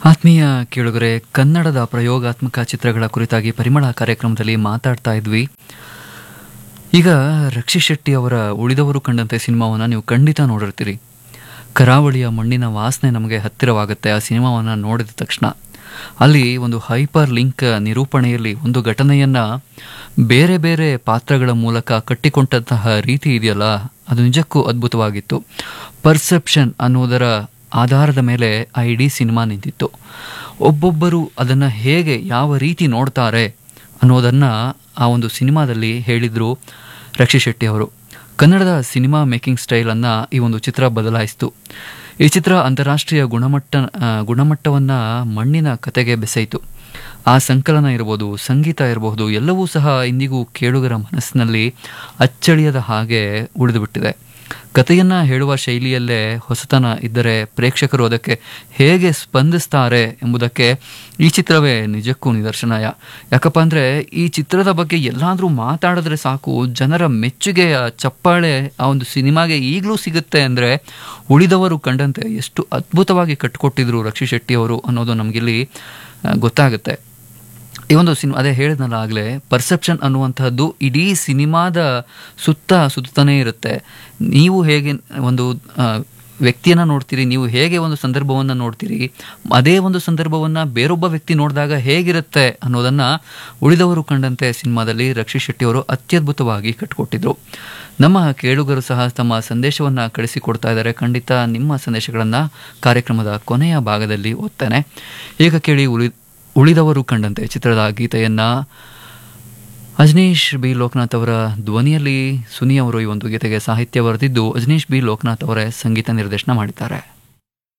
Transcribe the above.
ಆತ್ಮೀಯ ಕೇಳುಗರೆ ಕನ್ನಡದ ಪ್ರಯೋಗಾತ್ಮಕ ಚಿತ್ರಗಳ ಕುರಿತಾಗಿ ಪರಿಮಳ ಕಾರ್ಯಕ್ರಮದಲ್ಲಿ ಮಾತಾಡ್ತಾ ಇದ್ವಿ ಈಗ ರಕ್ಷಿ ಶೆಟ್ಟಿ ಅವರ ಉಳಿದವರು ಕಂಡಂತೆ ಸಿನಿಮಾವನ್ನು ನೀವು ಖಂಡಿತ ನೋಡಿರ್ತೀರಿ ಕರಾವಳಿಯ ಮಣ್ಣಿನ ವಾಸನೆ ನಮಗೆ ಹತ್ತಿರವಾಗುತ್ತೆ ಆ ಸಿನಿಮಾವನ್ನು ನೋಡಿದ ತಕ್ಷಣ ಅಲ್ಲಿ ಒಂದು ಹೈಪರ್ ಲಿಂಕ್ ನಿರೂಪಣೆಯಲ್ಲಿ ಒಂದು ಘಟನೆಯನ್ನ ಬೇರೆ ಬೇರೆ ಪಾತ್ರಗಳ ಮೂಲಕ ಕಟ್ಟಿಕೊಂಡಂತಹ ರೀತಿ ಇದೆಯಲ್ಲ ಅದು ನಿಜಕ್ಕೂ ಅದ್ಭುತವಾಗಿತ್ತು ಪರ್ಸೆಪ್ಷನ್ ಅನ್ನೋದರ ಆಧಾರದ ಮೇಲೆ ಆ ಇಡೀ ಸಿನಿಮಾ ನಿಂತಿತ್ತು ಒಬ್ಬೊಬ್ಬರು ಅದನ್ನು ಹೇಗೆ ಯಾವ ರೀತಿ ನೋಡ್ತಾರೆ ಅನ್ನೋದನ್ನು ಆ ಒಂದು ಸಿನಿಮಾದಲ್ಲಿ ಹೇಳಿದರು ರಕ್ಷಿ ಶೆಟ್ಟಿ ಅವರು ಕನ್ನಡದ ಸಿನಿಮಾ ಮೇಕಿಂಗ್ ಸ್ಟೈಲನ್ನು ಈ ಒಂದು ಚಿತ್ರ ಬದಲಾಯಿಸಿತು ಈ ಚಿತ್ರ ಅಂತಾರಾಷ್ಟ್ರೀಯ ಗುಣಮಟ್ಟ ಆ, ಗುಣಮಟ್ಟವನ್ನು ಮಣ್ಣಿನ ಕತೆಗೆ ಬೆಸೆಯಿತು ಆ ಸಂಕಲನ ಇರಬಹುದು ಸಂಗೀತ ಇರಬಹುದು ಎಲ್ಲವೂ ಸಹ ಇಂದಿಗೂ ಕೇಳುಗರ ಮನಸ್ಸಿನಲ್ಲಿ ಅಚ್ಚಳಿಯದ ಹಾಗೆ ಉಳಿದುಬಿಟ್ಟಿದೆ ಕಥೆಯನ್ನ ಹೇಳುವ ಶೈಲಿಯಲ್ಲೇ ಹೊಸತನ ಇದ್ದರೆ ಪ್ರೇಕ್ಷಕರು ಅದಕ್ಕೆ ಹೇಗೆ ಸ್ಪಂದಿಸ್ತಾರೆ ಎಂಬುದಕ್ಕೆ ಈ ಚಿತ್ರವೇ ನಿಜಕ್ಕೂ ನಿದರ್ಶನ ಯಾ- ಯಾಕಪ್ಪ ಅಂದರೆ ಈ ಚಿತ್ರದ ಬಗ್ಗೆ ಎಲ್ಲಾದರೂ ಮಾತಾಡಿದ್ರೆ ಸಾಕು ಜನರ ಮೆಚ್ಚುಗೆಯ ಚಪ್ಪಾಳೆ ಆ ಒಂದು ಸಿನಿಮಾಗೆ ಈಗಲೂ ಸಿಗುತ್ತೆ ಅಂದರೆ ಉಳಿದವರು ಕಂಡಂತೆ ಎಷ್ಟು ಅದ್ಭುತವಾಗಿ ಕಟ್ಟಿಕೊಟ್ಟಿದ್ರು ರಕ್ಷಿ ಶೆಟ್ಟಿ ಅವರು ಅನ್ನೋದು ನಮಗಿಲ್ಲಿ ಆ, ಗೊತ್ತಾಗುತ್ತೆ ಈ ಒಂದು ಸಿನಿಮಾ ಅದೇ ಹೇಳಿದ್ನಲ್ಲ ಆಗಲೇ ಪರ್ಸೆಪ್ಷನ್ ಅನ್ನುವಂತಹದ್ದು ಇಡೀ ಸಿನಿಮಾದ ಸುತ್ತ ಸುತ್ತನೇ ಇರುತ್ತೆ ನೀವು ಹೇಗೆ ಒಂದು ಆ, ವ್ಯಕ್ತಿಯನ್ನ ನೋಡ್ತೀರಿ ನೀವು ಹೇಗೆ ಒಂದು ಸಂದರ್ಭವನ್ನು ನೋಡ್ತೀರಿ ಅದೇ ಒಂದು ಸಂದರ್ಭವನ್ನು ಬೇರೊಬ್ಬ ವ್ಯಕ್ತಿ ನೋಡಿದಾಗ ಹೇಗಿರುತ್ತೆ ಅನ್ನೋದನ್ನು ಉಳಿದವರು ಕಂಡಂತೆ ಸಿನಿಮಾದಲ್ಲಿ ರಕ್ಷಿ ಶೆಟ್ಟಿ ಅವರು ಅತ್ಯದ್ಭುತವಾಗಿ ಕಟ್ಟಿಕೊಟ್ಟಿದ್ರು ನಮ್ಮ ಕೇಳುಗರು ಸಹ ತಮ್ಮ ಸಂದೇಶವನ್ನು ಕಳಿಸಿಕೊಡ್ತಾ ಇದ್ದಾರೆ ಖಂಡಿತ ನಿಮ್ಮ ಸಂದೇಶಗಳನ್ನು ಕಾರ್ಯಕ್ರಮದ ಕೊನೆಯ ಭಾಗದಲ್ಲಿ ಓದ್ತೇನೆ ಈಗ ಕೇಳಿ ಉಳಿ ಉಳಿದವರು ಕಂಡಂತೆ ಚಿತ್ರದ ಗೀತೆಯನ್ನ ಅಜನೀಶ್ ಬಿ ಲೋಕನಾಥ್ ಅವರ ಧ್ವನಿಯಲ್ಲಿ ಸುನಿ ಅವರು ಈ ಒಂದು ಗೀತೆಗೆ ಸಾಹಿತ್ಯ ಬರೆದಿದ್ದು ಅಜನೀಶ್ ಬಿ ಲೋಕನಾಥ್ ಅವರೇ ಸಂಗೀತ ನಿರ್ದೇಶನ ಮಾಡಿದ್ದಾರೆ